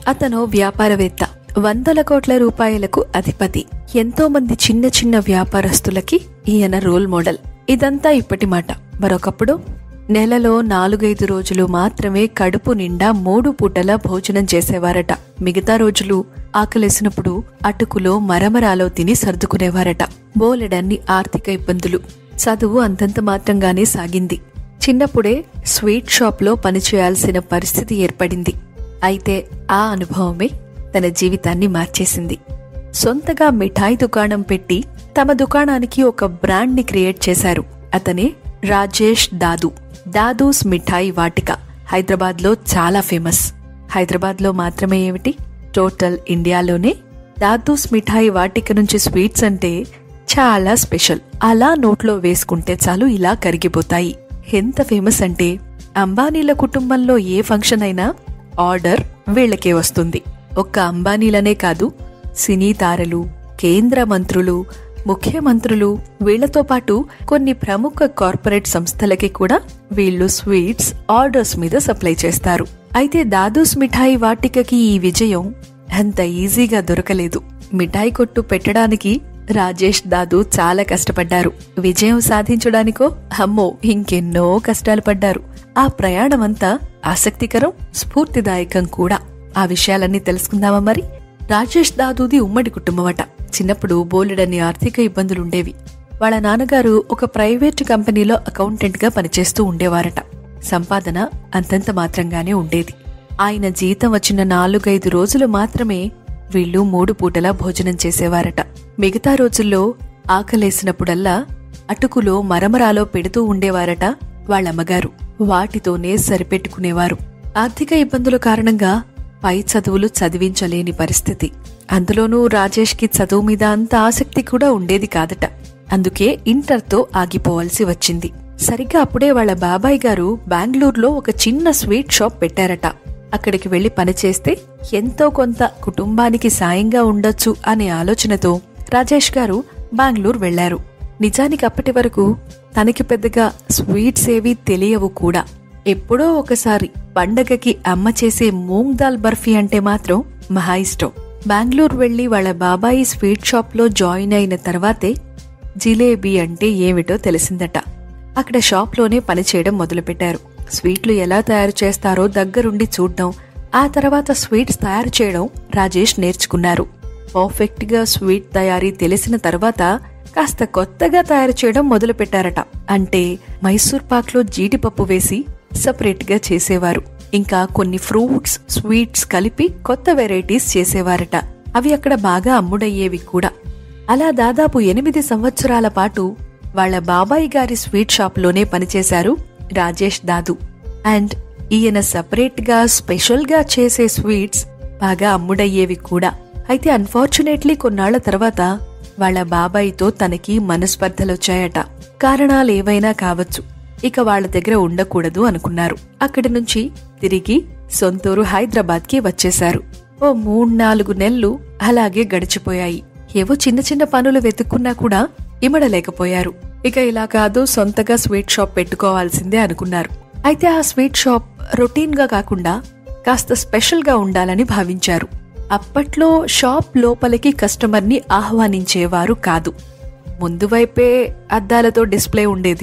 అతను వ్యాపారవేత్త వందల కోట్ల రూపాయలకు అధిపతి ఎంతో మంది చిన్న చిన్న వ్యాపారస్తులకి ఈయన రోల్ మోడల్ ఇదంతా ఇప్పటి మాట మరొకప్పుడు నెలలో నాలుగైదు రోజులు మాత్రమే కడుపు నిండా మూడు పూటల భోజనం చేసేవారట మిగతా రోజులు ఆకలేసినప్పుడు అటుకులో మరమరాలో తిని సర్దుకునేవారట బోలెడన్ని ఆర్థిక ఇబ్బందులు చదువు అంతంత మాత్రంగానే సాగింది చిన్నప్పుడే స్వీట్ షాప్లో పనిచేయాల్సిన పరిస్థితి ఏర్పడింది అయితే ఆ అనుభవమే తన జీవితాన్ని మార్చేసింది సొంతగా మిఠాయి దుకాణం పెట్టి తమ దుకాణానికి ఒక బ్రాండ్ ని క్రియేట్ చేశారు అతనే రాజేష్ దాదు దాదూస్ మిఠాయి వాటిక హైదరాబాద్ లో చాలా ఫేమస్ హైదరాబాద్ లో మాత్రమే ఏమిటి టోటల్ ఇండియాలోనే దాదూస్ మిఠాయి వాటిక నుంచి స్వీట్స్ అంటే చాలా స్పెషల్ అలా నోట్లో వేసుకుంటే చాలు ఇలా కరిగిపోతాయి ఎంత ఫేమస్ అంటే అంబానీల కుటుంబంలో ఏ ఫంక్షన్ అయినా ఆర్డర్ వీళ్ళకే వస్తుంది ఒక్క అంబానీలనే కాదు సినీ తారలు కేంద్ర మంత్రులు ముఖ్యమంత్రులు వీళ్లతో పాటు కొన్ని ప్రముఖ కార్పొరేట్ సంస్థలకి కూడా వీళ్ళు స్వీట్స్ ఆర్డర్స్ మీద సప్లై చేస్తారు అయితే దాదూస్ మిఠాయి వాటికకి ఈ విజయం అంత ఈజీగా దొరకలేదు మిఠాయి కొట్టు పెట్టడానికి రాజేష్ దాదు చాలా కష్టపడ్డారు విజయం సాధించడానికో అమ్మో ఇంకెన్నో కష్టాలు పడ్డారు ఆ ప్రయాణమంతా ఆసక్తికరం స్ఫూర్తిదాయకం కూడా ఆ విషయాలన్నీ తెలుసుకుందామా మరి రాజేష్ దాదూది ఉమ్మడి కుటుంబమట చిన్నప్పుడు బోలెడన్ని ఆర్థిక ఇబ్బందులుండేవి వాళ్ళ నాన్నగారు ఒక ప్రైవేట్ కంపెనీలో అకౌంటెంట్ గా పనిచేస్తూ ఉండేవారట సంపాదన అంతంత మాత్రంగానే ఉండేది ఆయన జీతం వచ్చిన నాలుగైదు రోజులు మాత్రమే వీళ్ళు మూడు పూటలా భోజనం చేసేవారట మిగతా రోజుల్లో ఆకలేసినప్పుడల్లా అటుకులో మరమరాలో పెడుతూ ఉండేవారట వాళ్ళమ్మగారు వాటితోనే సరిపెట్టుకునేవారు ఆర్థిక ఇబ్బందుల కారణంగా పై చదువులు చదివించలేని పరిస్థితి అందులోనూ రాజేష్ కి చదువు మీద అంత ఆసక్తి కూడా ఉండేది కాదట అందుకే ఇంటర్తో ఆగిపోవాల్సి వచ్చింది సరిగ్గా అప్పుడే వాళ్ళ బాబాయ్ గారు బెంగళూరులో ఒక చిన్న స్వీట్ షాప్ పెట్టారట అక్కడికి వెళ్లి పనిచేస్తే ఎంతో కొంత కుటుంబానికి సాయంగా ఉండొచ్చు అనే ఆలోచనతో రాజేష్ గారు బెంగళూరు వెళ్లారు నిజానికి అప్పటి వరకు తనకి పెద్దగా స్వీట్స్ ఏవీ తెలియవు కూడా ఎప్పుడో ఒకసారి పండగకి అమ్మ చేసే మూంగ్ దాల్ బర్ఫీ అంటే మాత్రం మహా ఇష్టం బెంగళూరు వెళ్లి వాళ్ళ బాబాయి స్వీట్ షాప్ లో జాయిన్ అయిన తర్వాతే జిలేబీ అంటే ఏమిటో తెలిసిందట అక్కడ షాప్లోనే పనిచేయడం మొదలుపెట్టారు స్వీట్లు ఎలా తయారు చేస్తారో దగ్గరుండి చూడ్డం ఆ తర్వాత స్వీట్స్ తయారు చేయడం రాజేష్ నేర్చుకున్నారు పర్ఫెక్ట్ గా స్వీట్ తయారీ తెలిసిన తర్వాత కాస్త కొత్తగా తయారు చేయడం మొదలుపెట్టారట అంటే మైసూర్ పాక్లో జీడిపప్పు వేసి సపరేట్ గా చేసేవారు ఇంకా కొన్ని ఫ్రూట్స్ స్వీట్స్ కలిపి కొత్త వెరైటీస్ చేసేవారట అవి అక్కడ బాగా అమ్ముడయ్యేవి కూడా అలా దాదాపు ఎనిమిది సంవత్సరాల పాటు వాళ్ళ బాబాయ్ గారి స్వీట్ షాప్లోనే పనిచేశారు రాజేష్ దాదు అండ్ ఈయన సపరేట్ గా స్పెషల్ గా చేసే స్వీట్స్ బాగా అమ్ముడయ్యేవి కూడా అయితే అన్ఫార్చునేట్లీ కొన్నాళ్ల తర్వాత వాళ్ళ బాబాయితో తనకి మనస్పర్ధలొచ్చాయట కారణాలేవైనా కావచ్చు ఇక వాళ్ళ దగ్గర ఉండకూడదు అనుకున్నారు అక్కడి నుంచి తిరిగి సొంతూరు హైదరాబాద్ కి వచ్చేశారు ఓ మూడు నాలుగు నెలలు అలాగే గడిచిపోయాయి ఏవో చిన్న చిన్న పనులు వెతుక్కున్నా కూడా ఇమడలేకపోయారు ఇక ఇలా కాదు సొంతగా స్వీట్ షాప్ పెట్టుకోవాల్సిందే అనుకున్నారు అయితే ఆ స్వీట్ షాప్ రొటీన్ గా కాకుండా కాస్త స్పెషల్ గా ఉండాలని భావించారు అప్పట్లో షాప్ లోపలికి కస్టమర్ ని ఆహ్వానించేవారు కాదు ముందు వైపే అద్దాలతో డిస్ప్లే ఉండేది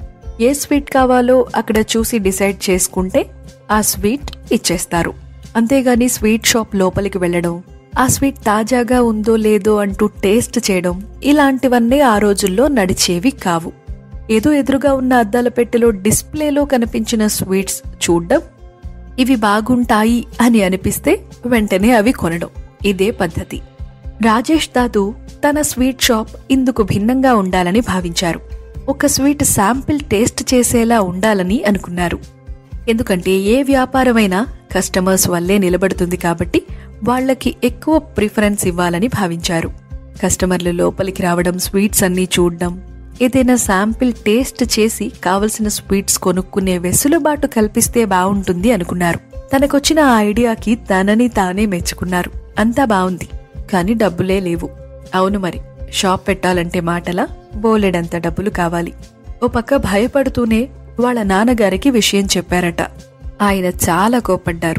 ఏ స్వీట్ కావాలో అక్కడ చూసి డిసైడ్ చేసుకుంటే ఆ స్వీట్ ఇచ్చేస్తారు అంతేగాని స్వీట్ షాప్ లోపలికి వెళ్ళడం ఆ స్వీట్ తాజాగా ఉందో లేదో అంటూ టేస్ట్ చేయడం ఇలాంటివన్నీ ఆ రోజుల్లో నడిచేవి కావు ఏదో ఎదురుగా ఉన్న అద్దాల పెట్టెలో డిస్ప్లేలో కనిపించిన స్వీట్స్ చూడ్డం ఇవి బాగుంటాయి అని అనిపిస్తే వెంటనే అవి కొనడం ఇదే పద్ధతి రాజేష్ దాదు తన స్వీట్ షాప్ ఇందుకు భిన్నంగా ఉండాలని భావించారు ఒక స్వీట్ శాంపిల్ టేస్ట్ చేసేలా ఉండాలని అనుకున్నారు ఎందుకంటే ఏ వ్యాపారమైనా కస్టమర్స్ వల్లే నిలబడుతుంది కాబట్టి వాళ్ళకి ఎక్కువ ప్రిఫరెన్స్ ఇవ్వాలని భావించారు కస్టమర్లు లోపలికి రావడం స్వీట్స్ అన్నీ చూడడం ఏదైనా శాంపిల్ టేస్ట్ చేసి కావలసిన స్వీట్స్ కొనుక్కునే వెసులుబాటు కల్పిస్తే బావుంటుంది అనుకున్నారు తనకొచ్చిన ఆ ఐడియాకి తనని తానే మెచ్చుకున్నారు అంతా బావుంది కానీ డబ్బులే లేవు అవును మరి షాప్ పెట్టాలంటే మాటలా బోలెడంత డబ్బులు కావాలి ఓ పక్క భయపడుతూనే వాళ్ళ నాన్నగారికి విషయం చెప్పారట ఆయన చాలా కోపడ్డారు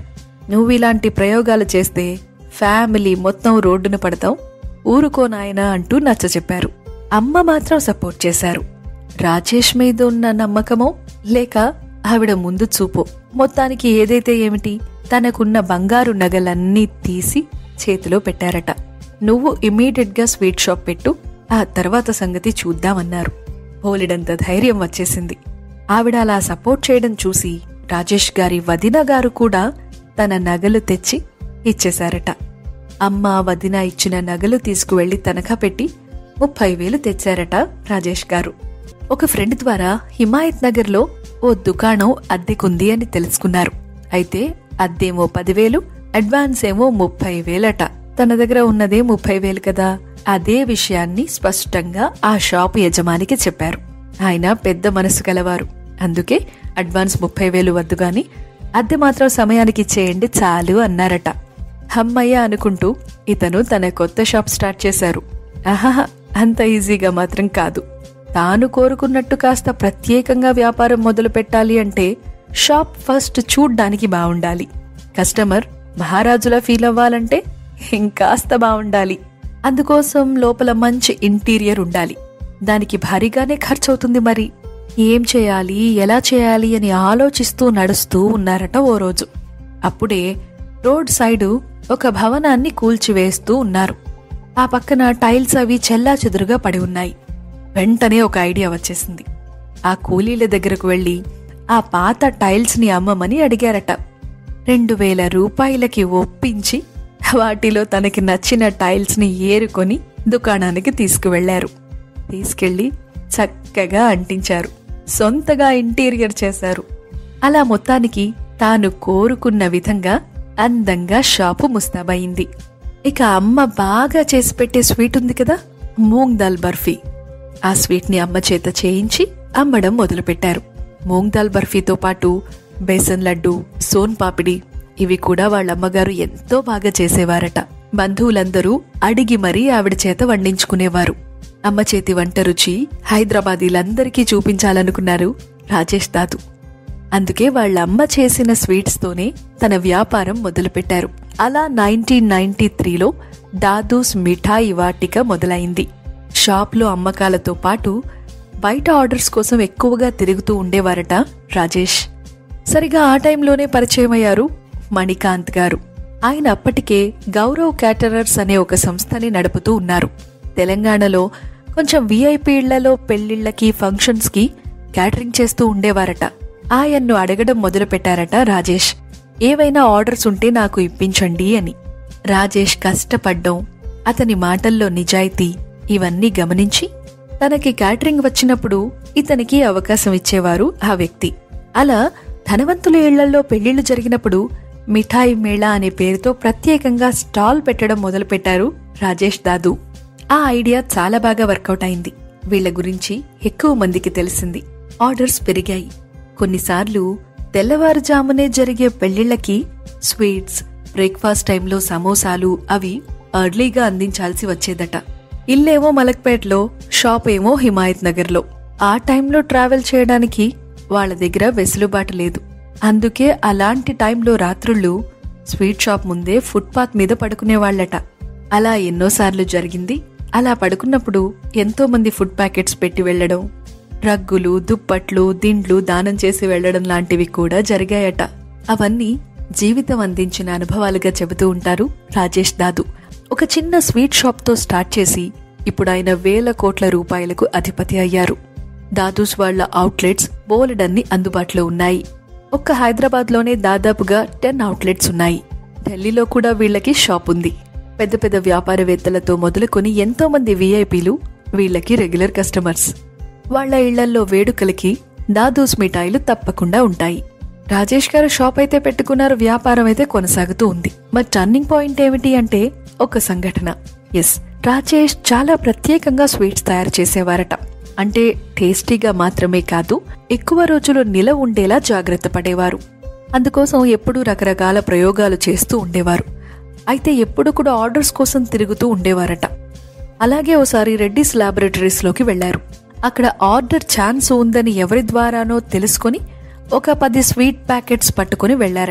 నువ్వు ఇలాంటి ప్రయోగాలు చేస్తే ఫ్యామిలీ మొత్తం రోడ్డున పడతాం ఊరుకో నాయనా అంటూ నచ్చ చెప్పారు అమ్మ మాత్రం సపోర్ట్ చేశారు రాజేష్ మీద ఉన్న నమ్మకమో లేక ఆవిడ ముందు చూపో మొత్తానికి ఏదైతే ఏమిటి తనకున్న బంగారు నగలన్నీ తీసి చేతిలో పెట్టారట నువ్వు ఇమ్మీడియట్ గా స్వీట్ షాప్ పెట్టు ఆ తర్వాత సంగతి చూద్దామన్నారు బోలెడంత ధైర్యం వచ్చేసింది ఆవిడ అలా సపోర్ట్ చేయడం చూసి రాజేష్ గారి వదిన గారు కూడా తన నగలు తెచ్చి ఇచ్చేశారట అమ్మ వదిన ఇచ్చిన నగలు తీసుకువెళ్లి తనఖా పెట్టి ముప్పై వేలు తెచ్చారట రాజేష్ గారు ఒక ఫ్రెండ్ ద్వారా హిమాయత్ నగర్లో ఓ దుకాణం అద్దెకుంది అని తెలుసుకున్నారు అయితే అద్దేమో పదివేలు అడ్వాన్స్ ఏమో ముప్పై వేలట తన దగ్గర ఉన్నదే ముప్పై వేలు కదా అదే విషయాన్ని స్పష్టంగా ఆ షాపు యజమానికి చెప్పారు ఆయన పెద్ద మనసు గలవారు అందుకే అడ్వాన్స్ ముప్పై వేలు వద్దు గాని అద్దె మాత్రం సమయానికి ఇచ్చేయండి చాలు అన్నారట హమ్మయ్య అనుకుంటూ ఇతను తన కొత్త షాప్ స్టార్ట్ చేశారు ఆహాహా అంత ఈజీగా మాత్రం కాదు తాను కోరుకున్నట్టు కాస్త ప్రత్యేకంగా వ్యాపారం మొదలు పెట్టాలి అంటే షాప్ ఫస్ట్ చూడ్డానికి బావుండాలి కస్టమర్ మహారాజులా ఫీల్ అవ్వాలంటే ఇంకాస్త బావుండాలి అందుకోసం లోపల మంచి ఇంటీరియర్ ఉండాలి దానికి భారీగానే ఖర్చవుతుంది మరి ఏం చేయాలి ఎలా చేయాలి అని ఆలోచిస్తూ నడుస్తూ ఉన్నారట ఓ రోజు అప్పుడే రోడ్ సైడు ఒక భవనాన్ని కూల్చివేస్తూ ఉన్నారు ఆ పక్కన టైల్స్ అవి చెల్లా చెదురుగా పడి ఉన్నాయి వెంటనే ఒక ఐడియా వచ్చేసింది ఆ కూలీల దగ్గరకు వెళ్లి ఆ పాత టైల్స్ ని అమ్మమని అడిగారట రెండు వేల రూపాయలకి ఒప్పించి వాటిలో తనకి నచ్చిన టైల్స్ ని ఏరుకొని దుకాణానికి తీసుకువెళ్లారు తీసుకెళ్లి చక్కగా అంటించారు సొంతగా ఇంటీరియర్ చేశారు అలా మొత్తానికి తాను కోరుకున్న విధంగా అందంగా షాపు ముస్తాబయింది ఇక అమ్మ బాగా చేసి పెట్టే స్వీట్ ఉంది కదా మూంగ్ దాల్ బర్ఫీ ఆ స్వీట్ ని అమ్మ చేత చేయించి అమ్మడం మొదలుపెట్టారు మూంగ్ దాల్ బర్ఫీతో పాటు బేసన్ లడ్డు సోన్ పాపిడి ఇవి కూడా వాళ్ళ అమ్మగారు ఎంతో బాగా చేసేవారట బంధువులందరూ అడిగి మరీ ఆవిడ చేత వండించుకునేవారు అమ్మ చేతి వంట రుచి హైదరాబాదీలందరికీ చూపించాలనుకున్నారు రాజేష్ దాదు అందుకే వాళ్ళ అమ్మ చేసిన స్వీట్స్ తోనే తన వ్యాపారం మొదలుపెట్టారు అలా నైన్టీన్ నైన్టీ త్రీలో దాదూస్ మిఠాయి వాటిక మొదలైంది షాప్లో అమ్మకాలతో పాటు బయట ఆర్డర్స్ కోసం ఎక్కువగా తిరుగుతూ ఉండేవారట రాజేష్ సరిగా ఆ టైంలోనే పరిచయమయ్యారు మణికాంత్ గారు ఆయన అప్పటికే గౌరవ్ క్యాటరర్స్ అనే ఒక సంస్థని నడుపుతూ ఉన్నారు తెలంగాణలో కొంచెం విఐపి ఇళ్లలో పెళ్లిళ్లకి ఫంక్షన్స్కి క్యాటరింగ్ చేస్తూ ఉండేవారట ఆయన్ను అడగడం మొదలుపెట్టారట రాజేష్ ఏవైనా ఆర్డర్స్ ఉంటే నాకు ఇప్పించండి అని రాజేష్ కష్టపడ్డం అతని మాటల్లో నిజాయితీ ఇవన్నీ గమనించి తనకి క్యాటరింగ్ వచ్చినప్పుడు ఇతనికి అవకాశం ఇచ్చేవారు ఆ వ్యక్తి అలా ధనవంతుల ఇళ్లలో పెళ్లిళ్లు జరిగినప్పుడు మిఠాయి మేళా అనే పేరుతో ప్రత్యేకంగా స్టాల్ పెట్టడం మొదలుపెట్టారు రాజేష్ దాదు ఆ ఐడియా చాలా బాగా వర్కౌట్ అయింది వీళ్ల గురించి ఎక్కువ మందికి తెలిసింది ఆర్డర్స్ పెరిగాయి కొన్నిసార్లు తెల్లవారుజామునే జరిగే పెళ్లిళ్లకి స్వీట్స్ బ్రేక్ఫాస్ట్ టైంలో సమోసాలు అవి అర్లీగా అందించాల్సి వచ్చేదట ఇల్లేమో మలక్పేట్లో షాప్ ఏమో హిమాయత్ నగర్లో ఆ టైంలో ట్రావెల్ చేయడానికి వాళ్ళ దగ్గర వెసులుబాటు లేదు అందుకే అలాంటి టైంలో రాత్రుళ్ళు స్వీట్ షాప్ ముందే ఫుట్పాత్ మీద పడుకునేవాళ్లట అలా ఎన్నోసార్లు జరిగింది అలా పడుకున్నప్పుడు ఎంతో మంది ఫుడ్ ప్యాకెట్స్ పెట్టి వెళ్లడం రగ్గులు దుప్పట్లు దిండ్లు దానం చేసి వెళ్లడం లాంటివి కూడా జరిగాయట అవన్నీ జీవితం అందించిన అనుభవాలుగా చెబుతూ ఉంటారు రాజేష్ దాదు ఒక చిన్న స్వీట్ షాప్తో స్టార్ట్ చేసి ఇప్పుడు ఆయన వేల కోట్ల రూపాయలకు అధిపతి అయ్యారు దాదూస్ వాళ్ల అవుట్లెట్స్ బోలెడన్ని అందుబాటులో ఉన్నాయి ఒక్క హైదరాబాద్లోనే దాదాపుగా టెన్ అవుట్లెట్స్ ఉన్నాయి ఢిల్లీలో కూడా వీళ్ళకి షాప్ ఉంది పెద్ద పెద్ద వ్యాపారవేత్తలతో మొదలుకొని ఎంతో మంది వీఐపీలు వీళ్ళకి రెగ్యులర్ కస్టమర్స్ వాళ్ళ ఇళ్లల్లో వేడుకలకి దాదూస్ మిఠాయిలు తప్పకుండా ఉంటాయి రాజేష్ గారు షాప్ అయితే పెట్టుకున్నారు వ్యాపారం అయితే కొనసాగుతూ ఉంది మరి టర్నింగ్ పాయింట్ ఏమిటి అంటే ఒక సంఘటన ఎస్ రాజేష్ చాలా ప్రత్యేకంగా స్వీట్స్ తయారు చేసేవారట అంటే టేస్టీగా మాత్రమే కాదు ఎక్కువ రోజులు నిలవ ఉండేలా జాగ్రత్త పడేవారు అందుకోసం ఎప్పుడూ రకరకాల ప్రయోగాలు చేస్తూ ఉండేవారు అయితే ఎప్పుడు కూడా ఆర్డర్స్ కోసం తిరుగుతూ ఉండేవారట అలాగే ఓసారి రెడ్డిస్ ల్యాబొరేటరీస్లోకి వెళ్లారు అక్కడ ఆర్డర్ ఛాన్స్ ఉందని ఎవరి ద్వారానో తెలుసుకొని ఒక పది స్వీట్ ప్యాకెట్స్ పట్టుకుని వెళ్లారట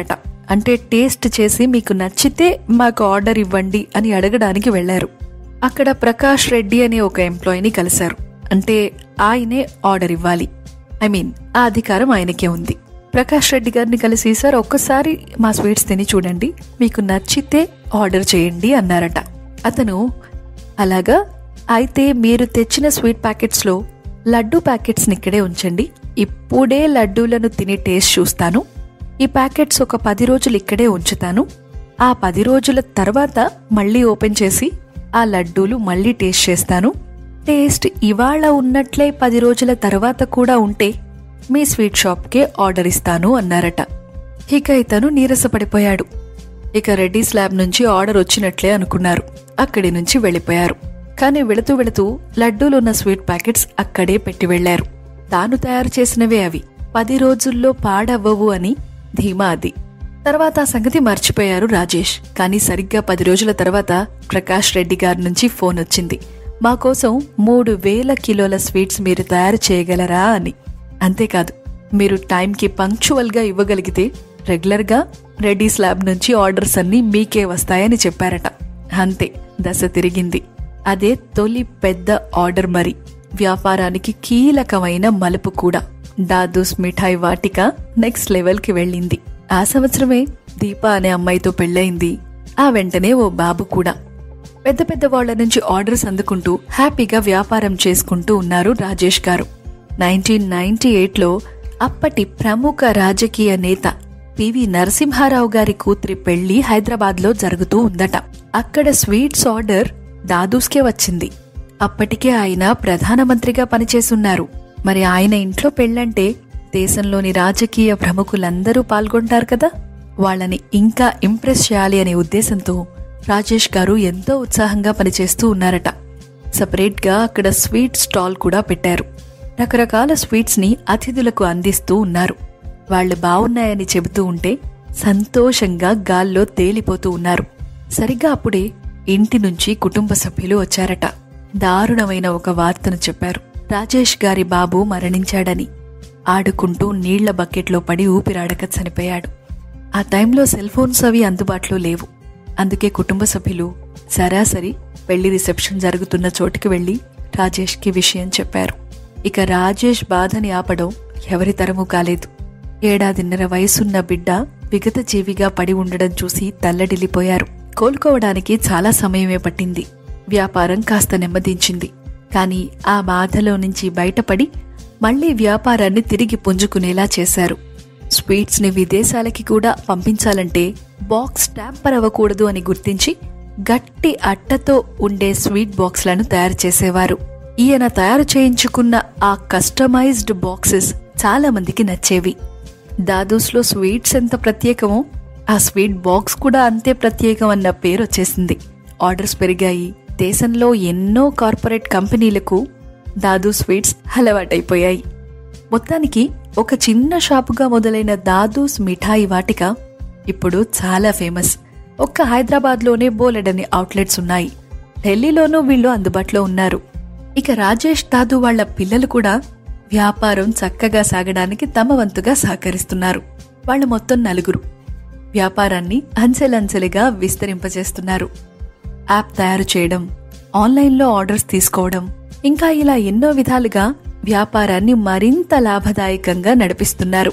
అంటే టేస్ట్ చేసి మీకు నచ్చితే మాకు ఆర్డర్ ఇవ్వండి అని అడగడానికి వెళ్లారు అక్కడ ప్రకాష్ రెడ్డి అనే ఒక ఎంప్లాయీని కలిశారు అంటే ఆయనే ఆర్డర్ ఇవ్వాలి ఐ మీన్ ఆ అధికారం ఆయనకే ఉంది ప్రకాష్ రెడ్డి గారిని కలిసి సార్ ఒక్కసారి మా స్వీట్స్ తిని చూడండి మీకు నచ్చితే ఆర్డర్ చేయండి అన్నారట అతను అలాగా అయితే మీరు తెచ్చిన స్వీట్ ప్యాకెట్స్లో లడ్డూ ప్యాకెట్స్ని ఇక్కడే ఉంచండి ఇప్పుడే లడ్డూలను తిని టేస్ట్ చూస్తాను ఈ ప్యాకెట్స్ ఒక పది రోజులు ఇక్కడే ఉంచుతాను ఆ పది రోజుల తర్వాత మళ్ళీ ఓపెన్ చేసి ఆ లడ్డూలు మళ్ళీ టేస్ట్ చేస్తాను టేస్ట్ ఇవాళ ఉన్నట్లే పది రోజుల తర్వాత కూడా ఉంటే మీ స్వీట్ షాప్కే ఆర్డర్ ఇస్తాను అన్నారట ఇక ఇతను నీరసపడిపోయాడు ఇక రెడ్డి స్లాబ్ నుంచి ఆర్డర్ వచ్చినట్లే అనుకున్నారు అక్కడి నుంచి వెళ్ళిపోయారు కానీ వెళుతూ వెళుతూ లడ్డూలున్న స్వీట్ ప్యాకెట్స్ అక్కడే పెట్టి వెళ్లారు తాను తయారు చేసినవే అవి పది రోజుల్లో పాడవ్వవు అని ధీమా అది తర్వాత ఆ సంగతి మర్చిపోయారు రాజేష్ కానీ సరిగ్గా పది రోజుల తర్వాత ప్రకాష్ రెడ్డి గారి నుంచి ఫోన్ వచ్చింది మా కోసం మూడు వేల కిలోల స్వీట్స్ మీరు తయారు చేయగలరా అని అంతేకాదు మీరు టైంకి పంక్చువల్ గా ఇవ్వగలిగితే రెగ్యులర్ గా రెడ్డి స్లాబ్ నుంచి ఆర్డర్స్ అన్ని మీకే వస్తాయని చెప్పారట అంతే దశ తిరిగింది అదే తొలి పెద్ద ఆర్డర్ మరి వ్యాపారానికి కీలకమైన మలుపు కూడా దాదూస్ మిఠాయి వాటిక నెక్స్ట్ లెవెల్ కి వెళ్ళింది ఆ సంవత్సరమే దీప అనే అమ్మాయితో పెళ్ళయింది ఆ వెంటనే ఓ బాబు కూడా పెద్ద పెద్ద వాళ్ల నుంచి ఆర్డర్స్ అందుకుంటూ హ్యాపీగా వ్యాపారం చేసుకుంటూ ఉన్నారు రాజేష్ గారు నైన్టీన్ నైన్టీ ఎయిట్లో అప్పటి ప్రముఖ రాజకీయ నేత పివి నరసింహారావు గారి కూతురి పెళ్లి హైదరాబాద్లో జరుగుతూ ఉందట అక్కడ స్వీట్స్ ఆర్డర్ దాదూస్కే వచ్చింది అప్పటికే ఆయన ప్రధానమంత్రిగా పనిచేసున్నారు మరి ఆయన ఇంట్లో పెళ్ళంటే దేశంలోని రాజకీయ ప్రముఖులందరూ పాల్గొంటారు కదా వాళ్ళని ఇంకా ఇంప్రెస్ చేయాలి అనే ఉద్దేశంతో రాజేష్ గారు ఎంతో ఉత్సాహంగా పనిచేస్తూ ఉన్నారట సపరేట్ గా అక్కడ స్వీట్ స్టాల్ కూడా పెట్టారు రకరకాల స్వీట్స్ ని అతిథులకు అందిస్తూ ఉన్నారు వాళ్ళు బావున్నాయని చెబుతూ ఉంటే సంతోషంగా గాల్లో తేలిపోతూ ఉన్నారు సరిగ్గా అప్పుడే ఇంటి నుంచి కుటుంబ సభ్యులు వచ్చారట దారుణమైన ఒక వార్తను చెప్పారు రాజేష్ గారి బాబు మరణించాడని ఆడుకుంటూ నీళ్ల బకెట్లో పడి ఊపిరాడక చనిపోయాడు ఆ టైంలో సెల్ ఫోన్స్ అవి అందుబాటులో లేవు అందుకే కుటుంబ సభ్యులు సరాసరి పెళ్లి రిసెప్షన్ జరుగుతున్న చోటుకి వెళ్లి రాజేష్కి విషయం చెప్పారు ఇక రాజేష్ బాధని ఆపడం ఎవరి తరమూ కాలేదు ఏడాదిన్నర వయసున్న బిడ్డ విగత జీవిగా పడి ఉండడం చూసి తల్లడిల్లిపోయారు కోలుకోవడానికి చాలా సమయమే పట్టింది వ్యాపారం కాస్త నెమ్మదించింది కానీ ఆ బాధలో నుంచి బయటపడి మళ్లీ వ్యాపారాన్ని తిరిగి పుంజుకునేలా చేశారు స్వీట్స్ ని విదేశాలకి కూడా పంపించాలంటే బాక్స్ ట్యాంపర్ అవ్వకూడదు అని గుర్తించి గట్టి అట్టతో ఉండే స్వీట్ బాక్స్లను తయారు చేసేవారు ఈయన తయారు చేయించుకున్న ఆ కస్టమైజ్డ్ బాక్సెస్ చాలా మందికి నచ్చేవి దాదూస్లో స్వీట్స్ ఎంత ప్రత్యేకమో ఆ స్వీట్ బాక్స్ కూడా అంతే ప్రత్యేకం అన్న పేరు వచ్చేసింది ఆర్డర్స్ పెరిగాయి దేశంలో ఎన్నో కార్పొరేట్ కంపెనీలకు దాదు స్వీట్స్ అలవాటైపోయాయి మొత్తానికి ఒక చిన్న షాపుగా మొదలైన దాదూస్ మిఠాయి వాటిక ఇప్పుడు చాలా ఫేమస్ ఒక్క హైదరాబాద్లోనే బోలెడని అవుట్లెట్స్ ఉన్నాయి ఢిల్లీలోనూ వీళ్ళు అందుబాటులో ఉన్నారు ఇక రాజేష్ దాదు వాళ్ళ పిల్లలు కూడా వ్యాపారం చక్కగా సాగడానికి తమ వంతుగా సహకరిస్తున్నారు వాళ్ళు మొత్తం నలుగురు వ్యాపారాన్ని అంచెలంచెలుగా విస్తరింపజేస్తున్నారు యాప్ తయారు చేయడం ఆన్లైన్లో ఆర్డర్స్ తీసుకోవడం ఇంకా ఇలా ఎన్నో విధాలుగా వ్యాపారాన్ని మరింత లాభదాయకంగా నడిపిస్తున్నారు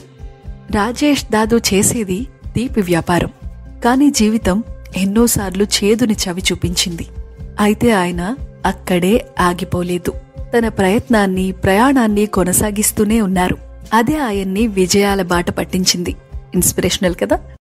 రాజేష్ దాదు చేసేది తీపి వ్యాపారం కానీ జీవితం ఎన్నోసార్లు చేదుని చవి చూపించింది అయితే ఆయన అక్కడే ఆగిపోలేదు తన ప్రయత్నాన్ని ప్రయాణాన్ని కొనసాగిస్తూనే ఉన్నారు అదే ఆయన్ని విజయాల బాట పట్టించింది ఇన్స్పిరేషనల్ కదా